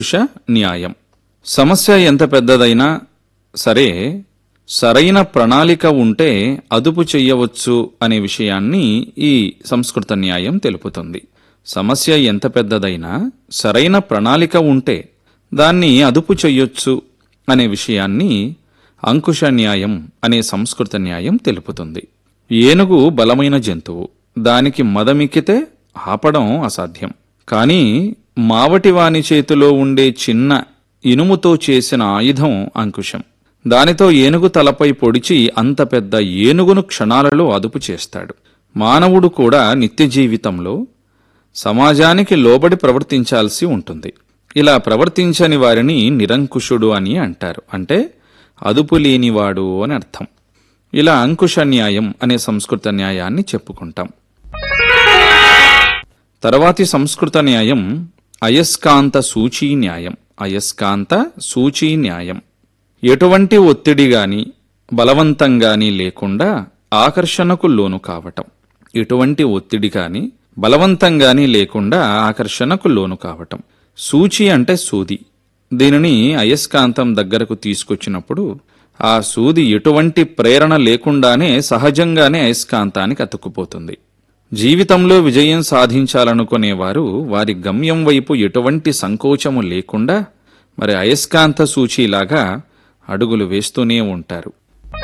పురుష న్యాయం సమస్య ఎంత పెద్దదైనా సరే సరైన ప్రణాళిక ఉంటే అదుపు చెయ్యవచ్చు అనే విషయాన్ని ఈ సంస్కృత న్యాయం తెలుపుతుంది సమస్య ఎంత పెద్దదైనా సరైన ప్రణాళిక ఉంటే దాన్ని అదుపు చెయ్యొచ్చు అనే విషయాన్ని అంకుశ న్యాయం అనే సంస్కృత న్యాయం తెలుపుతుంది ఏనుగు బలమైన జంతువు దానికి మదమిక్కితే ఆపడం అసాధ్యం కానీ మావటివాని చేతిలో ఉండే చిన్న ఇనుముతో చేసిన ఆయుధం అంకుశం దానితో ఏనుగు తలపై పొడిచి అంత పెద్ద ఏనుగును క్షణాలలో అదుపు చేస్తాడు మానవుడు కూడా నిత్య జీవితంలో సమాజానికి లోబడి ప్రవర్తించాల్సి ఉంటుంది ఇలా ప్రవర్తించని వారిని నిరంకుశుడు అని అంటారు అంటే అదుపు లేనివాడు అని అర్థం ఇలా అంకుశ న్యాయం అనే సంస్కృత న్యాయాన్ని చెప్పుకుంటాం తర్వాతి సంస్కృత న్యాయం అయస్కాంత సూచీ న్యాయం అయస్కాంత సూచీ న్యాయం ఎటువంటి ఒత్తిడి గాని బలవంతం గాని లేకుండా ఆకర్షణకు లోను కావటం ఎటువంటి ఒత్తిడి గాని బలవంతం గాని లేకుండా ఆకర్షణకు లోను కావటం సూచి అంటే సూది దీనిని అయస్కాంతం దగ్గరకు తీసుకొచ్చినప్పుడు ఆ సూది ఎటువంటి ప్రేరణ లేకుండానే సహజంగానే అయస్కాంతానికి అతుక్కుపోతుంది జీవితంలో విజయం సాధించాలనుకునేవారు వారి గమ్యం వైపు ఎటువంటి సంకోచము లేకుండా మరి అయస్కాంత సూచీలాగా అడుగులు వేస్తూనే ఉంటారు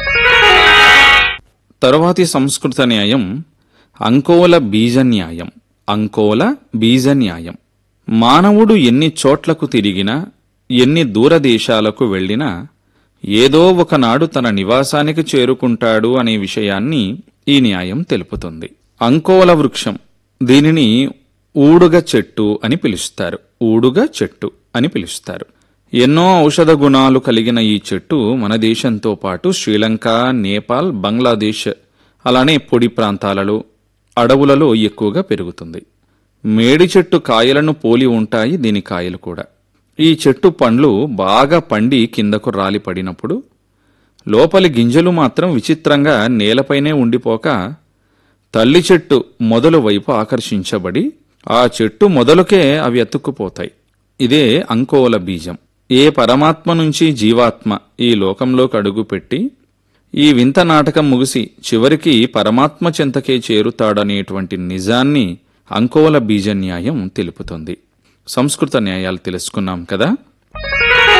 తరువాతి సంస్కృత న్యాయం అంకోల బీజ న్యాయం అంకోల బీజ న్యాయం మానవుడు ఎన్ని చోట్లకు తిరిగినా ఎన్ని దూరదేశాలకు వెళ్ళినా ఏదో ఒకనాడు తన నివాసానికి చేరుకుంటాడు అనే విషయాన్ని ఈ న్యాయం తెలుపుతుంది అంకోల వృక్షం దీనిని ఊడుగ చెట్టు అని పిలుస్తారు ఊడుగ చెట్టు అని పిలుస్తారు ఎన్నో ఔషధ గుణాలు కలిగిన ఈ చెట్టు మన దేశంతో పాటు శ్రీలంక నేపాల్ బంగ్లాదేశ్ అలానే పొడి ప్రాంతాలలో అడవులలో ఎక్కువగా పెరుగుతుంది మేడి చెట్టు కాయలను పోలి ఉంటాయి దీని కాయలు కూడా ఈ చెట్టు పండ్లు బాగా పండి కిందకు రాలి పడినప్పుడు లోపలి గింజలు మాత్రం విచిత్రంగా నేలపైనే ఉండిపోక తల్లి చెట్టు మొదలు వైపు ఆకర్షించబడి ఆ చెట్టు మొదలుకే అవి అతుక్కుపోతాయి ఇదే అంకోల బీజం ఏ పరమాత్మ నుంచి జీవాత్మ ఈ లోకంలోకి అడుగుపెట్టి ఈ వింత నాటకం ముగిసి చివరికి పరమాత్మ చెంతకే చేరుతాడనేటువంటి నిజాన్ని అంకోల బీజ న్యాయం తెలుపుతుంది సంస్కృత న్యాయాలు తెలుసుకున్నాం కదా